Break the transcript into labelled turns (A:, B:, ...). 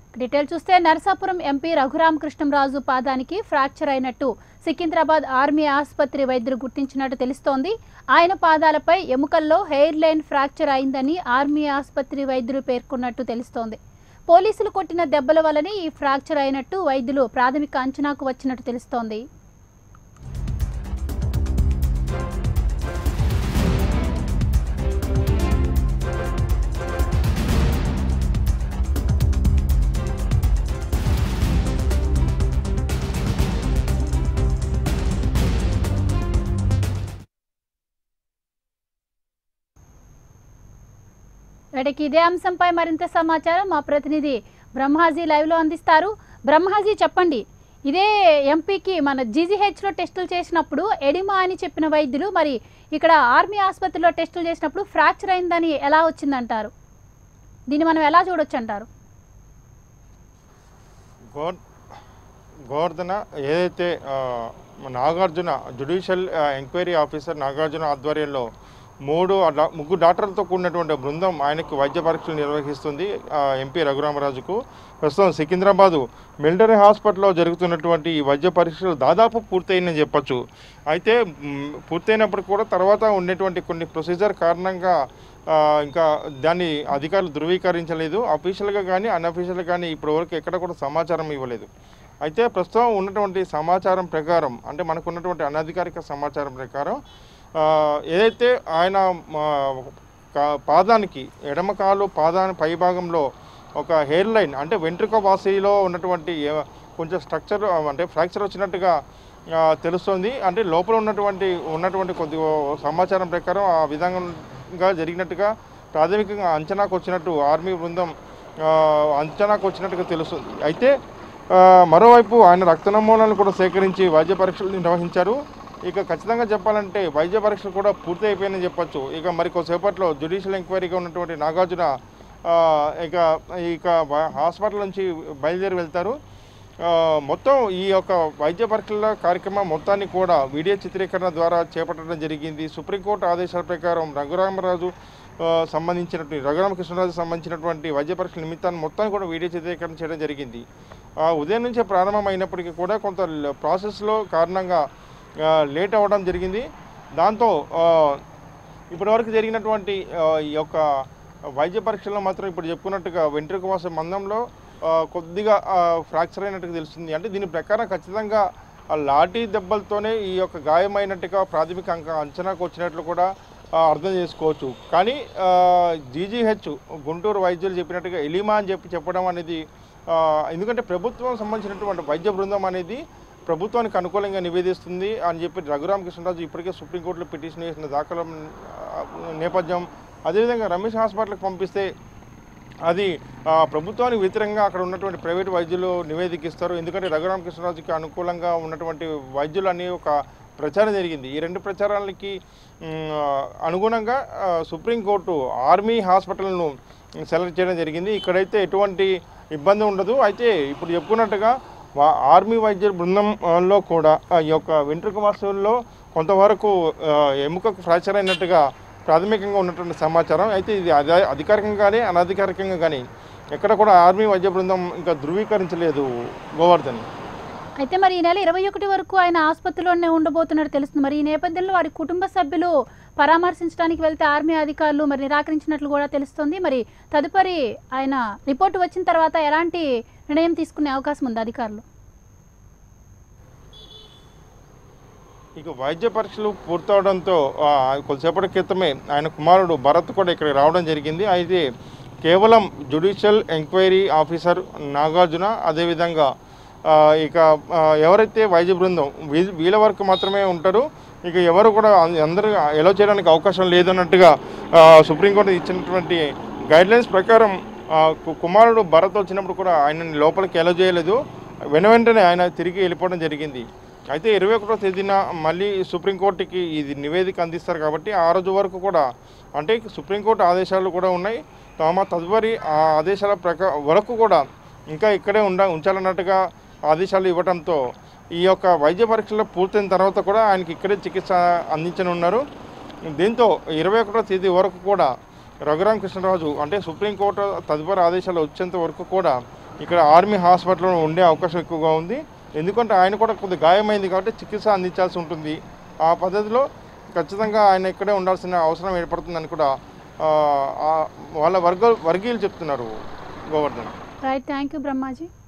A: detail చూస్తే Narasapuram MP Raghurama Krishnamraju పాదానికి fracture అయినట్టు సికింద్రాబాద్ ఆర్మీ ఆసుపత్రి వైద్యులు గుర్తించినట్టు తెలుస్తోంది ఆయన పాదాలపై ఎముకల్లో హెయిర్ లైన్ ఫ్రాక్చర్ అయిందని ఆర్మీ ఆసుపత్రి వైద్యులు పేర్కొన్నట్టు తెలుస్తోంది పోలీసులు కొట్టిన దెబ్బల వల్లనే ఈ ఫ్రాక్చర్ అయినట్టు వైద్యులు ప్రాథమిక అంచనాకు వచ్చినట్టు తెలుస్తోంది ఇక్కడికి ఇదే అంశంపై మరింత సమాచారం మా ప్రతినిధి బ్రహ్మాజీ లైవ్లో అందిస్తారు బ్రహ్మాజీ చెప్పండి ఇదే ఎంపీకి మన జీజీహెచ్లో టెస్టులు చేసినప్పుడు ఎడిమా అని చెప్పిన వైద్యులు మరి ఇక్కడ ఆర్మీ ఆసుపత్రిలో టెస్టులు చేసినప్పుడు ఫ్రాక్చర్ అయిందని ఎలా వచ్చిందంటారు దీన్ని మనం ఎలా చూడొచ్చు అంటారు
B: గోర్ గోవర్ధన ఏదైతే ఆ, నాగార్జున జ్యుడిషియల్ ఆ, ఎంక్వైరీ ఆఫీసర్ నాగార్జున ఆధ్వర్యంలో మూడు ఆ డా- ముగ్గురు డాక్టర్లతో కూడినటువంటి బృందం ఆయనకి వైద్య పరీక్షలు నిర్వహిస్తుంది ఆ, ఎంపీ రఘురామరాజుకు ప్రస్తుతం సికింద్రాబాదు మిలిటరీ హాస్పిటల్లో జరుగుతున్నటువంటి ఈ వైద్య పరీక్షలు దాదాపు పూర్తయిందని చెప్పొచ్చు అయితే మ్, పూర్తయినప్పుడు కూడా తర్వాత ఉండేటువంటి కొన్ని ప్రొసీజర్ కారణంగా ఆ, ఇంకా దాన్ని అధికారులు ధృవీకరించలేదు అఫీషియల్గా కానీ అన్అఫీషియల్గా కానీ ఇప్పటివరకు ఎక్కడ కూడా సమాచారం ఇవ్వలేదు అయితే ప్రస్తుతం ఉన్నటువంటి సమాచారం ప్రకారం అంటే మనకు ఉన్నటువంటి అనధికారిక సమాచారం ప్రకారం ఆ, ఏదైతే ఆయన ఆ, కా- పాదానికి ఎడమ కాలు పాదాని పై భాగంలో ఒక హెయిర్ లైన్ అంటే వెంట్రుక వాసిలో ఉన్నటువంటి ఏ- కొంచెం స్ట్రక్చర్ అంటే ఫ్రాక్చర్ వచ్చినట్టుగా ఆ, తెలుస్తోంది అంటే లోపల ఉన్నటువంటి ఉన్నటువంటి కొద్ది సమాచారం ప్రకారం ఆ విధంగా జరిగినట్టుగా ప్రాథమికంగా అంచనాకు వచ్చినట్టు ఆర్మీ బృందం ఆ, అంచనాకు వచ్చినట్టుగా తెలుస్తుంది అయితే ఆ, మరోవైపు ఆయన రక్త నమూనాలను కూడా సేకరించి వైద్య పరీక్షలు నిర్వహించారు ఇక ఖచ్చితంగా చెప్పాలంటే వైద్య పరీక్షలు కూడా పూర్తి అయిపోయాయని చెప్పొచ్చు ఇక మరి కొద్దిసేపట్లో జ్యుడిషియల్ ఎంక్వైరీగా ఉన్నటువంటి నాగార్జున ఆ, ఇక ఇక వ- హాస్పిటల్ నుంచి బయలుదేరి వెళ్తారు ఆ, మొత్తం ఈ యొక్క వైద్య పరీక్షల కార్యక్రమం మొత్తాన్ని కూడా వీడియో చిత్రీకరణ ద్వారా చేపట్టడం జరిగింది సుప్రీంకోర్టు ఆదేశాల ప్రకారం రఘురామరాజు ఆ, సంబంధించినటువంటి రఘురామకృష్ణరాజు సంబంధించినటువంటి వైద్య పరీక్షల నిమిత్తాన్ని మొత్తాన్ని కూడా వీడియో చిత్రీకరణ చేయడం జరిగింది ఆ, ఉదయం నుంచే ప్రారంభమైనప్పటికీ కూడా కొంత ల- ప్రాసెస్లో కారణంగా ఆ, లేట్ అవ్వడం జరిగింది దాంతో ఆ, ఇప్పటివరకు జరిగినటువంటి ఆ, ఈ యొక్క వైద్య పరీక్షల్లో మాత్రం ఇప్పుడు చెప్పుకున్నట్టుగా వెంట్రుక వాస మందంలో ఆ, కొద్దిగా ఫ్రాక్చర్ అయినట్టుగా తెలుస్తుంది అంటే దీని ప్రకారం ఖచ్చితంగా ఆ లాఠీ దెబ్బలతోనే ఈ యొక్క గాయమైనట్టుగా ప్రాథమిక అంక అంచనాకు వచ్చినట్లు కూడా ఆ, అర్థం చేసుకోవచ్చు కానీ జీజీహెచ్ గుంటూరు వైద్యులు చెప్పినట్టుగా ఎలిమా అని చెప్పి చెప్పడం అనేది ఆ, ఎందుకంటే ప్రభుత్వం సంబంధించినటువంటి వైద్య బృందం అనేది ప్రభుత్వానికి అనుకూలంగా నివేదిస్తుంది అని చెప్పి రఘురామ కృష్ణరాజు ఇప్పటికే సుప్రీంకోర్టులో పిటిషన్ వేసిన దాఖల నేపథ్యం అదేవిధంగా రమేష్ హాస్పిటల్కి పంపిస్తే అది ఆ, ప్రభుత్వానికి వ్యతిరేకంగా అక్కడ ఉన్నటువంటి ప్రైవేట్ వైద్యులు నివేదికిస్తారు ఎందుకంటే రఘురామ కృష్ణరాజుకి అనుకూలంగా ఉన్నటువంటి వైద్యులు అనే ఒక ప్రచారం జరిగింది ఈ రెండు ప్రచారాలకి మ్, అనుగుణంగా ఆ, సుప్రీంకోర్టు ఆర్మీ హాస్పిటల్ను సెలెక్ట్ చేయడం జరిగింది ఇక్కడైతే ఎటువంటి ఇబ్బంది ఉండదు అయితే ఇప్పుడు చెప్పుకున్నట్టుగా వా- ఆర్మీ వైద్యుల బృందంలో కూడా ఆ, ఈ యొక్క వెంట్రుక వాసుల్లో కొంతవరకు ఆ, ఎముకకు ఫ్రాక్చర్ అయినట్టుగా ప్రాథమికంగా ఉన్నటువంటి సమాచారం అయితే ఇది అధి అధికారికంగా కానీ అనధికారికంగా కానీ ఎక్కడ కూడా ఆర్మీ వైద్య బృందం ఇంకా ధృవీకరించలేదు గోవర్ధన్
A: అయితే మరి ఈ నెల ఇరవై ఒకటి వరకు ఆయన ఆసుపత్రిలోనే ఉండబోతున్నట్టు తెలుస్తుంది మరి ఈ నేపథ్యంలో వారి కుటుంబ సభ్యులు పరామర్శించడానికి వెళ్తే ఆర్మీ అధికారులు మరి నిరాకరించినట్లు కూడా తెలుస్తుంది మరి తదుపరి ఆయన రిపోర్టు వచ్చిన తర్వాత ఎలాంటి నిర్ణయం తీసుకునే అవకాశం ఉంది అధికారులు
B: ఇక వైద్య పరీక్షలు పూర్తవడంతో ఆ, కొద్దిసేపటి క్రితమే ఆయన కుమారుడు భరత్ కూడా ఇక్కడికి రావడం జరిగింది అయితే కేవలం జ్యుడిషియల్ ఎంక్వైరీ ఆఫీసర్ నాగార్జున అదేవిధంగా ఆ, ఇక ఆ, ఎవరైతే వైద్య బృందం వీ- వీళ్ళ వరకు మాత్రమే ఉంటారు ఇక ఎవరు కూడా అం- అందరూ ఎలో చేయడానికి అవకాశం లేదన్నట్టుగా ఆ, సుప్రీంకోర్టు ఇచ్చినటువంటి గైడ్లైన్స్ ప్రకారం ఆ, కు- కుమారుడు భరత్ వచ్చినప్పుడు కూడా ఆయనని లోపలికి ఎలో చేయలేదు వెన వెంటనే ఆయన తిరిగి వెళ్ళిపోవడం జరిగింది అయితే ఇరవై ఒకటో తేదీన మళ్ళీ సుప్రీంకోర్టుకి ఇది నివేదిక అందిస్తారు కాబట్టి ఆ రోజు వరకు కూడా అంటే సుప్రీంకోర్టు ఆదేశాలు కూడా ఉన్నాయి తమ తదుపరి ఆ ఆదేశాల ప్రకా వరకు కూడా ఇంకా ఇక్కడే ఉండ ఉంచాలన్నట్టుగా ఆదేశాలు ఇవ్వడంతో ఈ యొక్క వైద్య పరీక్షలు పూర్తయిన తర్వాత కూడా ఆయనకి ఇక్కడే చికిత్స అందించనున్నారు దీంతో ఇరవై ఒకటో తేదీ వరకు కూడా రఘురామ కృష్ణరాజు అంటే సుప్రీంకోర్టు తదుపరి ఆదేశాలు వచ్చేంత వరకు కూడా ఇక్కడ ఆర్మీ హాస్పిటల్లో ఉండే అవకాశం ఎక్కువగా ఉంది ఎందుకంటే ఆయన కూడా కొద్దిగా గాయమైంది కాబట్టి చికిత్స అందించాల్సి ఉంటుంది ఆ పద్ధతిలో ఖచ్చితంగా ఆయన ఇక్కడే ఉండాల్సిన అవసరం ఏర్పడుతుందని కూడా ఆ, ఆ, వాళ్ళ వర్గ వర్గీయులు చెప్తున్నారు Govardhan
A: right thank you Brahmaji